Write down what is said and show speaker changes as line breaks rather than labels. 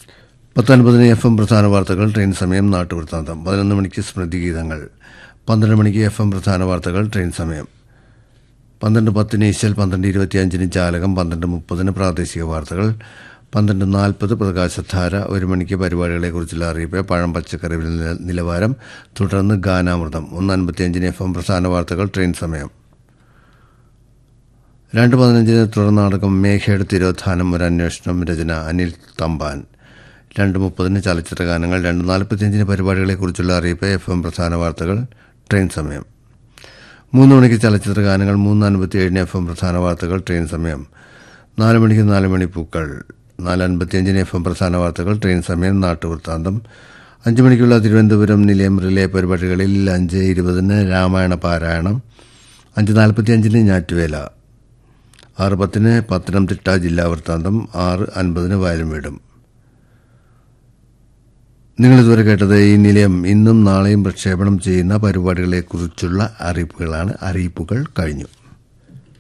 പത്തൊൻപതിന് F M പ്രധാന വാർത്തകൾ ട്രെയിൻ സമയം നാട്ടുവൃത്താന്തം പതിനൊന്ന് മണിക്ക് സ്മൃതി ഗീതങ്ങൾ പന്ത്രണ്ട് മണിക്ക് എഫ് എം പ്രധാന വാർത്തകൾ ട്രെയിൻ സമയം പന്ത്രണ്ട് പത്തിന് ഈശൽ പന്ത്രണ്ട് ഇരുപത്തിയഞ്ചിന് ജാലകം പന്ത്രണ്ട് മുപ്പതിന് പ്രാദേശിക വാർത്തകൾ പന്ത്രണ്ട് നാൽപ്പത് പ്രകാശധാര ഒരു മണിക്ക് പരിപാടികളെക്കുറിച്ചുള്ള അറിയിപ്പ് പഴം പച്ചക്കറി വില നിലവാരം തുടർന്ന് ഗാനാമൃതം ഒന്ന് അൻപത്തിയഞ്ചിന് എഫ് എം പ്രധാന വാർത്തകൾ ട്രെയിൻ സമയം രണ്ട് പതിനഞ്ചിന് തുടർനാടകം മേഘയുടെ തിരോധാനം ഒരു അന്വേഷണം രചന അനിൽ തമ്പാൻ രണ്ട് മുപ്പതിന് ചലച്ചിത്ര ഗാനങ്ങൾ രണ്ട് നാൽപ്പത്തിയഞ്ചിന് പരിപാടികളെക്കുറിച്ചുള്ള അറിയിപ്പ് എഫ് എം പ്രധാന വാർത്തകൾ ട്രെയിൻ സമയം മൂന്ന് മണിക്ക് ചലച്ചിത്ര ഗാനങ്ങൾ മൂന്ന് അൻപത്തി ഏഴിന് എഫ് എം പ്രധാന വാർത്തകൾ ട്രെയിൻ സമയം നാല് മണിക്ക് നാല് മണി പൂക്കൾ നാല് അൻപത്തിയഞ്ചിന് എഫ് എം പ്രധാന വാർത്തകൾ ട്രെയിൻ സമയം നാട്ടുവൃത്താന്തം അഞ്ച് മണിക്കുള്ള തിരുവനന്തപുരം നിലയം റിലേ പരിപാടികളിൽ അഞ്ച് ഇരുപതിന് രാമായണ പാരായണം അഞ്ച് നാൽപ്പത്തിയഞ്ചിന് ഞാറ്റുവേല ആറ് പത്തിന് പത്തനംതിട്ട ജില്ലാ വൃത്താന്തം ആറ് അൻപതിന് വയലും വീടും നിങ്ങൾ ഇതുവരെ കേട്ടത് ഈ നിലയം ഇന്നും നാളെയും പ്രക്ഷേപണം ചെയ്യുന്ന പരിപാടികളെക്കുറിച്ചുള്ള അറിയിപ്പുകളാണ് അറിയിപ്പുകൾ കഴിഞ്ഞു